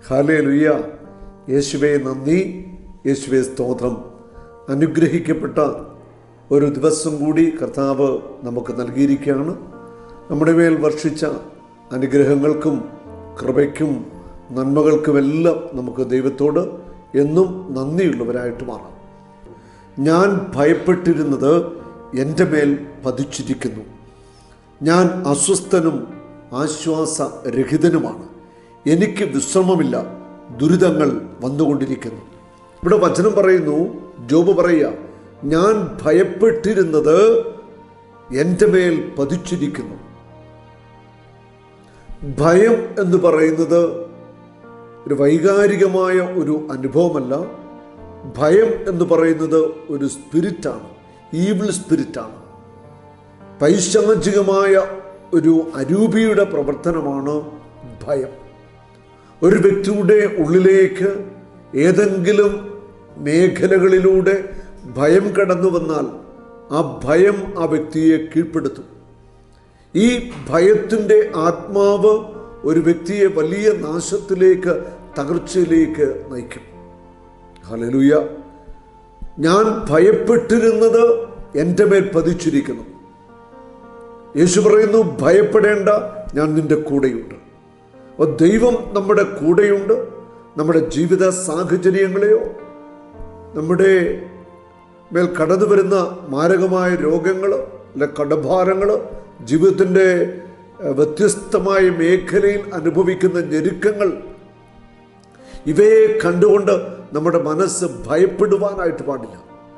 ഹാലേ ലുയ്യ യേശുവെ നന്ദി യേശുവെ സ്തോത്രം അനുഗ്രഹിക്കപ്പെട്ട ഒരു ദിവസം കൂടി കർത്താവ് നമുക്ക് നൽകിയിരിക്കുകയാണ് നമ്മുടെ മേൽ വർഷിച്ച അനുഗ്രഹങ്ങൾക്കും കൃപയ്ക്കും നന്മകൾക്കുമെല്ലാം നമുക്ക് ദൈവത്തോട് എന്നും നന്ദിയുള്ളവരായിട്ട് മാറാം ഞാൻ ഭയപ്പെട്ടിരുന്നത് എൻ്റെ മേൽ പതിച്ചിരിക്കുന്നു ഞാൻ അസ്വസ്ഥനും ആശ്വാസരഹിതനുമാണ് എനിക്ക് വിശ്രമമില്ല ദുരിതങ്ങൾ വന്നുകൊണ്ടിരിക്കുന്നു ഇവിടെ വചനം പറയുന്നു ജോബ് പറയുക ഞാൻ ഭയപ്പെട്ടിരുന്നത് എൻ്റെ മേൽ പതിച്ചിരിക്കുന്നു ഭയം എന്ന് പറയുന്നത് ഒരു വൈകാരികമായ ഒരു അനുഭവമല്ല ഭയം എന്ന് പറയുന്നത് ഒരു സ്പിരിറ്റാണ് ഈവിൾ സ്പിരിറ്റാണ് പൈശാചികമായ ഒരു അരൂപിയുടെ പ്രവർത്തനമാണ് ഭയം ഒരു വ്യക്തിയുടെ ഉള്ളിലേക്ക് ഏതെങ്കിലും മേഖലകളിലൂടെ ഭയം കടന്നു വന്നാൽ ആ ഭയം ആ വ്യക്തിയെ കീഴ്പ്പെടുത്തും ഈ ഭയത്തിൻ്റെ ആത്മാവ് ഒരു വ്യക്തിയെ വലിയ നാശത്തിലേക്ക് തകർച്ചയിലേക്ക് നയിക്കും ഹലലുയ ഞാൻ ഭയപ്പെട്ടിരുന്നത് എൻ്റെ മേൽ പതിച്ചിരിക്കുന്നു യേശു പറയുന്നു ഭയപ്പെടേണ്ട ഞാൻ നിന്റെ കൂടെയുണ്ട് അപ്പോൾ ദൈവം നമ്മുടെ കൂടെയുണ്ട് നമ്മുടെ ജീവിത സാഹചര്യങ്ങളെയോ നമ്മുടെ മേൽ കടന്നു വരുന്ന മാരകമായ രോഗങ്ങൾ അല്ലെ കടഭാരങ്ങൾ ജീവിതത്തിൻ്റെ ഏഹ്, വ്യത്യസ്തമായ മേഖലയിൽ അനുഭവിക്കുന്ന ഞെരുക്കങ്ങൾ ഇവയെ കണ്ടുകൊണ്ട് നമ്മുടെ മനസ്സ് ഭയപ്പെടുവാനായിട്ട് പാടില്ല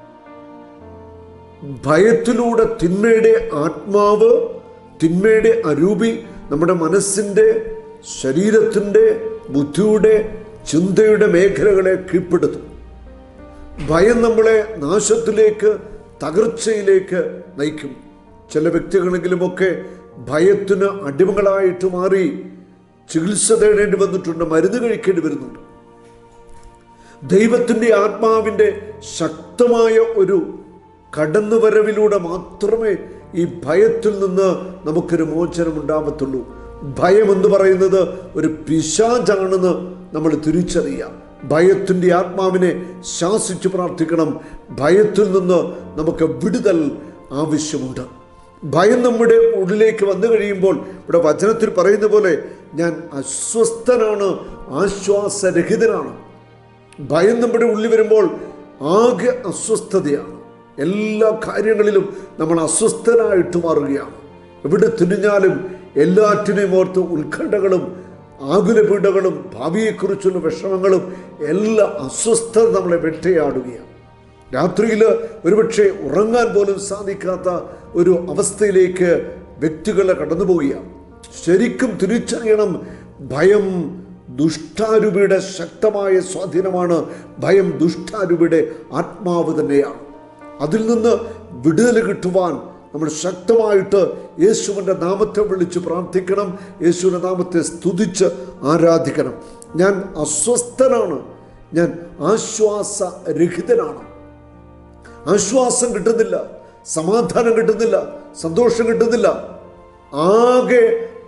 ഭയത്തിലൂടെ തിന്മയുടെ ആത്മാവ് തിന്മയുടെ അരൂപി നമ്മുടെ മനസ്സിൻ്റെ ശരീരത്തിൻ്റെ ബുദ്ധിയുടെ ചിന്തയുടെ മേഖലകളെ കീഴ്പ്പെടുത്തും ഭയം നമ്മളെ നാശത്തിലേക്ക് തകർച്ചയിലേക്ക് നയിക്കും ചില വ്യക്തികളെങ്കിലുമൊക്കെ ഭയത്തിന് അടിമകളായിട്ട് മാറി ചികിത്സ തേടേണ്ടി വന്നിട്ടുണ്ട് മരുന്ന് കഴിക്കേണ്ടി വരുന്നുണ്ട് ദൈവത്തിൻ്റെ ആത്മാവിൻ്റെ ശക്തമായ ഒരു കടന്നുവരവിലൂടെ മാത്രമേ ഈ ഭയത്തിൽ നിന്ന് നമുക്കൊരു മോചനം ഉണ്ടാവത്തുള്ളൂ ഭയം എന്ന് പറയുന്നത് ഒരു പിശാചാണെന്ന് നമ്മൾ തിരിച്ചറിയാം ഭയത്തിൻ്റെ ആത്മാവിനെ ശാസിച്ച് പ്രാർത്ഥിക്കണം ഭയത്തിൽ നിന്ന് നമുക്ക് വിടുതൽ ആവശ്യമുണ്ട് ഭയം നമ്മുടെ ഉള്ളിലേക്ക് വന്നു കഴിയുമ്പോൾ ഇവിടെ വചനത്തിൽ പറയുന്ന പോലെ ഞാൻ അസ്വസ്ഥനാണ് ആശ്വാസരഹിതനാണ് ഭയം നമ്മുടെ ഉള്ളിൽ വരുമ്പോൾ ആകെ അസ്വസ്ഥതയാണ് എല്ലാ കാര്യങ്ങളിലും നമ്മൾ അസ്വസ്ഥനായിട്ട് മാറുകയാണ് എവിടെ തിരിഞ്ഞാലും എല്ലാറ്റിനെയും ഓർത്ത് ഉത്കണ്ഠകളും ആകുലപീഠകളും ഭാവിയെക്കുറിച്ചുള്ള വിഷമങ്ങളും എല്ലാ അസ്വസ്ഥത നമ്മളെ വെട്ടയാടുകയാണ് രാത്രിയിൽ ഒരുപക്ഷെ ഉറങ്ങാൻ പോലും സാധിക്കാത്ത ഒരു അവസ്ഥയിലേക്ക് വ്യക്തികൾ കടന്നു പോവുകയാണ് ശരിക്കും തിരിച്ചറിയണം ഭയം ദുഷ്ടാരൂപിയുടെ ശക്തമായ സ്വാധീനമാണ് ഭയം ദുഷ്ടാരൂപിയുടെ ആത്മാവ് തന്നെയാണ് അതിൽ നിന്ന് വിടുതൽ കിട്ടുവാൻ നമ്മൾ ശക്തമായിട്ട് യേശുവിൻ്റെ നാമത്തെ വിളിച്ച് പ്രാർത്ഥിക്കണം യേശുവിൻ്റെ നാമത്തെ സ്തുതിച്ച് ആരാധിക്കണം ഞാൻ അസ്വസ്ഥനാണ് ഞാൻ ആശ്വാസരഹിതനാണ് ആശ്വാസം കിട്ടുന്നില്ല സമാധാനം കിട്ടുന്നില്ല സന്തോഷം കിട്ടുന്നില്ല ആകെ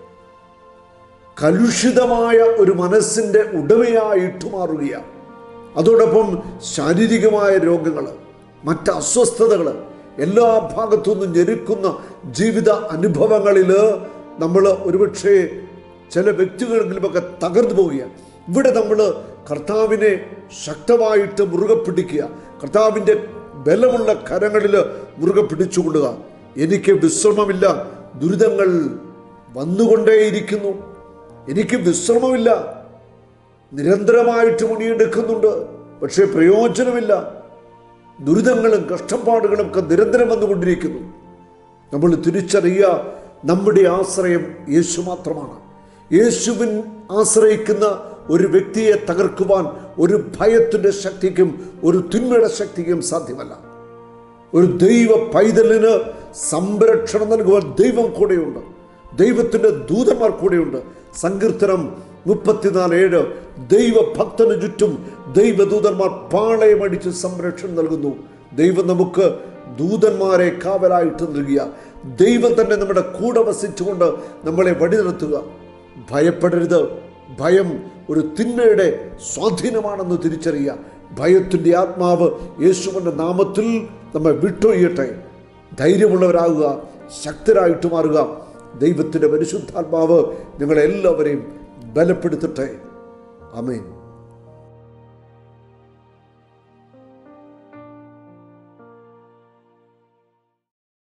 കലുഷിതമായ ഒരു മനസ്സിൻ്റെ ഉടമയായിട്ട് മാറുകയാണ് അതോടൊപ്പം ശാരീരികമായ രോഗങ്ങൾ മറ്റ് അസ്വസ്ഥതകൾ എല്ലാ ഭാഗത്തു നിന്നും ഞെരുക്കുന്ന ജീവിത അനുഭവങ്ങളിൽ നമ്മൾ ഒരുപക്ഷെ ചില വ്യക്തികളെങ്കിലുമൊക്കെ തകർന്നു പോവുകയാണ് ഇവിടെ നമ്മൾ കർത്താവിനെ ശക്തമായിട്ട് മുറുകെ പിടിക്കുക കർത്താവിൻ്റെ ബലമുള്ള കരങ്ങളിൽ മുറുകെ പിടിച്ചുകൊള്ളുക എനിക്ക് വിശ്രമമില്ല ദുരിതങ്ങൾ വന്നുകൊണ്ടേയിരിക്കുന്നു എനിക്ക് വിശ്രമമില്ല നിരന്തരമായിട്ട് മുണിയെടുക്കുന്നുണ്ട് പക്ഷേ പ്രയോജനമില്ല ദുരിതങ്ങളും കഷ്ടപ്പാടുകളും ഒക്കെ നിരന്തരം വന്നുകൊണ്ടിരിക്കുന്നു നമ്മൾ തിരിച്ചറിയുക നമ്മുടെ ആശ്രയം യേശു മാത്രമാണ് യേശുവിൻ ആശ്രയിക്കുന്ന ഒരു വ്യക്തിയെ തകർക്കുവാൻ ഒരു ഭയത്തിൻ്റെ ശക്തിക്കും ഒരു തിന്മയുടെ ശക്തിക്കും സാധ്യമല്ല ഒരു ദൈവ പൈതലിന് സംരക്ഷണം നൽകുവാൻ ദൈവം കൂടെയുണ്ട് ദൈവത്തിൻ്റെ ദൂതന്മാർ കൂടെയുണ്ട് സങ്കീർത്തനം മുപ്പത്തിനാല് ഏഴ് ദൈവഭക്തന് ചുറ്റും ദൈവദൂതന്മാർ പാളയമടിച്ച് സംരക്ഷണം നൽകുന്നു ദൈവം നമുക്ക് ദൂതന്മാരെ കാവലായിട്ട് നൽകിയ ദൈവം തന്നെ നമ്മുടെ കൂടെ വസിച്ചുകൊണ്ട് നമ്മളെ വഴി നിർത്തുക ഭയപ്പെടരുത് ഭയം ഒരു തിന്മയുടെ സ്വാധീനമാണെന്ന് തിരിച്ചറിയുക ഭയത്തിൻ്റെ ആത്മാവ് യേശുവിൻ്റെ നാമത്തിൽ നമ്മെ വിട്ടൊഴിയട്ടെ ധൈര്യമുള്ളവരാകുക ശക്തരായിട്ട് മാറുക ദൈവത്തിൻ്റെ പരിശുദ്ധാത്മാവ് നിങ്ങളെല്ലാവരെയും ബലപ്പെടുത്തട്ടെ അമേൻ